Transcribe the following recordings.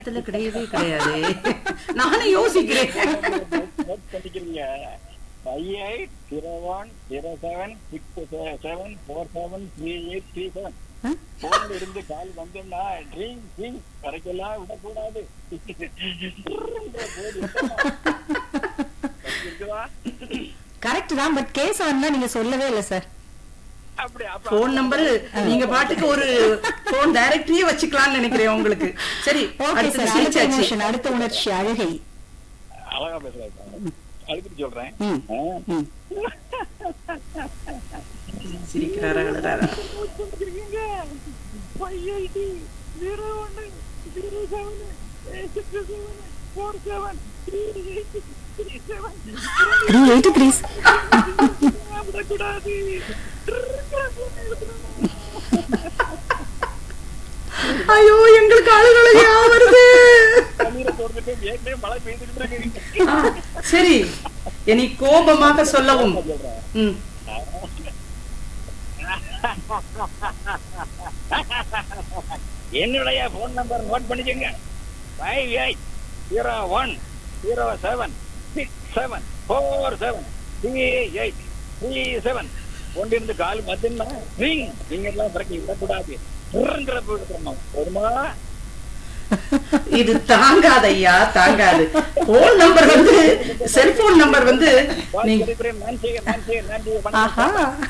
இடத்துல கிடையவே கிடையாது நானே யோசிக்கிறேன் நோட் பண்ணிக்கிறீங்க five eight zero one zero seven six seven four seven three eight three seven போன்ல இருந்து கால் வந்தோம்னா ட்ரீம் ட்ரீம் வரைக்கெல்லாம் விடக்கூடாது இருக்குதா? கரெக்ட் தான் பட் கேஸ் வந்தா நீங்க சொல்லவே இல்ல சார் அப்படி அப்ப போன் நம்பர் நீங்க பாட்டுக்கு ஒரு போன் டைரக்டரியே வச்சுக்கலாம்னு நினைக்கிறேன் உங்களுக்கு சரி ஓகே அடுத்து சார் அடுத்த சிரிச்சாச்சு emotion, அடுத்த உணர்ச்சி அழுகை அழகா பேசுறேன் அதுக்கு சொல்றேன் ம், ஆ? ம். சிரிக்கிறாரா அழுறாரா த்ரீ எயிட்டி த்ரீ ஐயோ எங்களுக்கு அழுகலையா வருது மழை பெய்துட்டு இருக்கு ஆ, சரி இனி கோபமாக சொல்லவும் ம் என்னுடைய போன் நம்பர் நோட் பண்ணிக்கோங்க five eight zero one zero seven six seven four seven three eight three seven கொண்டிருந்து கால் மத்தின்னா ரிங் நீங்க எல்லாம் பிறகு விடக்கூடாது ரிங்கிற போயிட்டு வருமா இது தாங்காது ஐயா தாங்காது போன் நம்பர் வந்து செல்போன் நம்பர் வந்து நீங்க நான் செய்ய நான் செய்ய நான் செய்ய ஆஹா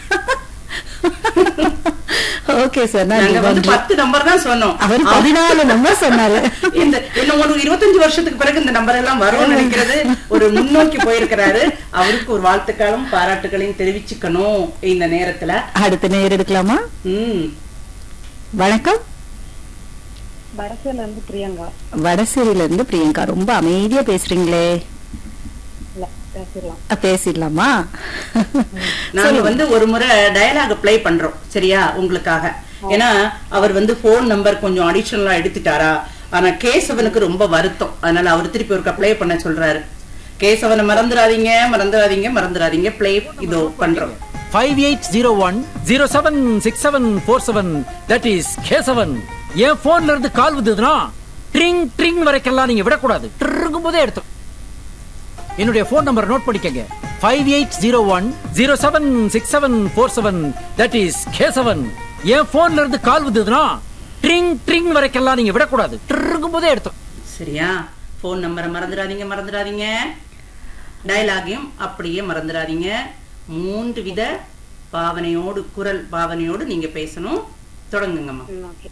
ஓகே சார் நன்றி நாங்க வந்து நன்றி பத்து நம்பர் தான் சொன்னோம் அவர் பதினாலு நம்பர் சொன்னாரு இந்த இன்னும் ஒரு இருபத்தஞ்சு வருஷத்துக்கு பிறகு இந்த நம்பர் எல்லாம் வரும்னு நினைக்கிறது ஒரு முன்னோக்கி போயிருக்கிறாரு அவருக்கு ஒரு வாழ்த்துக்களும் பாராட்டுகளையும் தெரிவிச்சுக்கணும் இந்த நேரத்துல அடுத்த நேர் எடுக்கலாமா ம் வணக்கம் வடசேல இருந்து பிரியங்கா வடசேரியில இருந்து பிரியங்கா ரொம்ப அமைதியா பேசுறீங்களே இல்ல பேசிடலாம் அ, பேசிடலாமா நாங்க வந்து ஒரு முறை டயலாக் ப்ளே பண்றோம் சரியா உங்களுக்காக ஏன்னா அவர் வந்து போன் நம்பர் கொஞ்சம் அடிஷனலா எடுத்துட்டாரா ஆனா கேசவனுக்கு ரொம்ப வருத்தம் அதனால அவர் திருப்பி ஒருக்கா ப்ளே பண்ண சொல்றாரு கேசவனை மறந்துடாதீங்க மறந்துடாதீங்க மறந்துடாதீங்க ப்ளே இதோ பண்றோம் five eight zero one zero seven six seven four seven that is Kesavan என் போன்ல இருந்து கால் வந்ததுன்னா ட்ரிங் ட்ரிங் வரைக்கெல்லாம் நீங்க விடக்கூடாது ட்ருங்கும் போதே எடுத்து என்னுடைய போன் நம்பர் நோட் பண்ணிக்கங்க five eight zero one zero seven six seven four seven that is Kesavan என் போன்ல இருந்து கால் வந்ததுன்னா ட்ரிங் ட்ரிங் வரைக்கெல்லாம் நீங்க விடக்கூடாது ட்ருங்கும் போதே எடுத்து சரியா போன் நம்பரை மறந்துடாதீங்க மறந்துடாதீங்க டயலாகையும் அப்படியே மறந்துடாதீங்க மூன்று வித பாவனையோடு குரல் பாவனையோடு நீங்க பேசணும் தொடங்குங்கம்மா ம், ஓகே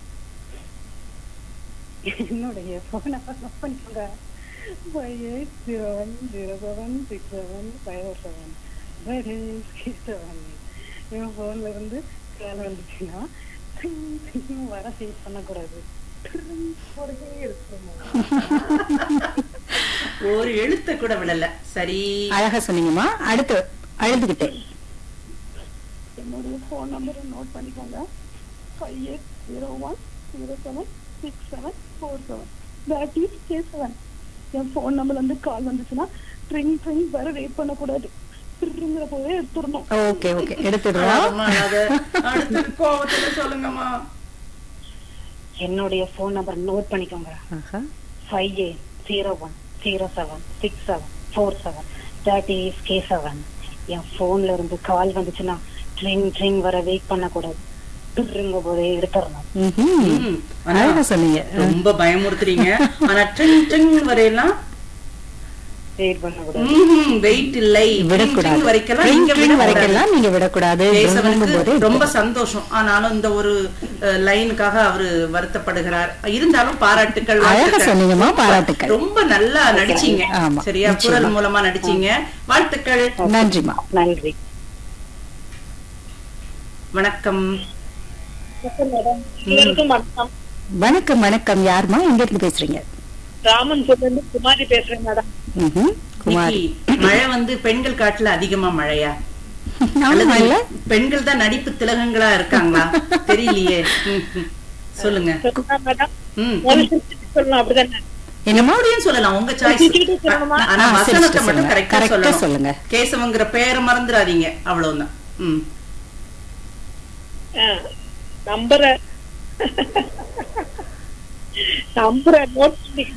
என்னுடைய போன் நம்பர் நோட் பண்ணிக்கோங்க five eight zero one zero seven six seven five seven seven என் போன்ல இருந்து கால் வந்துச்சுன்னா டிங், டிங் வர ஃபீல் பண்ணக்கூடாது டிங் போடவே இருக்கணும் ஒரு எழுத்த கூட விடல சரி அழகா சொன்னீங்கம்மா அடுத்து அழுதுகிட்டே என்னுடைய ஃபோன் நம்பரை நோட் பண்ணிக்கோங்க five eight zero one zero seven six seven four seven that is K seven என் ஃபோன் நம்பர்ல இருந்து கால் வந்துச்சுன்னா ட்ரிங் ட்ரிங் வேற வெயிட் பண்ணக்கூடாது ட்ரிங்கிற போதே எடுத்துடணும் ஓகே ஓகே எடுத்துடுறோம் அழாதம்மா, அழாத. அடுத்து கோவத்துல சொல்லுங்கம்மா என்னுடைய ஃபோன் நம்பர் நோட் பண்ணிக்கோங்க ஆஹா. Five eight zero one zero seven six seven four seven that is K seven என் ஃபோன்ல இருந்து கால் வந்துச்சுன்னா ட்ரிங் ட்ரிங் வர வெயிட் பண்ணக்கூடாது ட்ரிங்க போதே எடுத்துடணும் ம்ஹும். ம், ஆனா அழகா சொன்னீங்க ரொம்ப பயமுறுத்துறீங்க ஆனா ட்ரிங் ட்ரிங் வரையெல்லாம் வெயிட் பண்ணக்கூடாது வெயிட் இல்லை விடக்கூடாது ட்ரிங் வரைக்கெல்லாம் Ring, நீங்க ring விடக்கூடாது. வரைக்கெல்லாம் நீங்க விடக்கூடாது கேசவனுக்கு போது ரொம்ப சந்தோஷம் ஆனாலும் இந்த ஒரு அஹ், லைனுக்காக அவரு வருத்தப்படுகிறார் இருந்தாலும் பாராட்டுக்கள் அழகா வாழ்த்துக்கள். சொன்னீங்கம்மா, பாராட்டுக்கள். ரொம்ப நல்லா நடிச்சீங்க ஆமா, சரியா நிச்சயமா. குரல் மூலமா நடிச்சீங்க வாழ்த்துக்கள் நன்றிமா நன்றி வணக்கம் வணக்கம் வணக்கம் வணக்கம் யாருமா எங்க இருந்து பேசுறீங்க ராமன் இருந்து குமாரி பேசுறேன் மேடம் ம்ஹும். குமார் இன்னைக்கு மழை வந்து பெண்கள் காட்டுல அதிகமா மழையா ஆமா அல்லது இல்ல பெண்கள் தான் நடிப்பு திலகங்களா இருக்காங்களா தெரியலையே ம், ம். சொல்லுங்க மேடம் ம் சொல்லணும் அப்படிதானே என்னமா மறுபடியும் சொல்லலாம் உங்க சாய்ஸ் சிரிச்சுக்கிட்டே சொல்லணுமா? ஆனா ஆ, வசனத்தை சிரிச்சுட்டு மட்டும் சொல்லுங்க. கரெக்டா correct ஆ சொல்லணும் சொல்லுங்க. கேசவங்கிற பேரை மறந்துடாதீங்க அவ்வளவுதான் ம் நம்பரை நம்புறேன் நோட் பண்ணி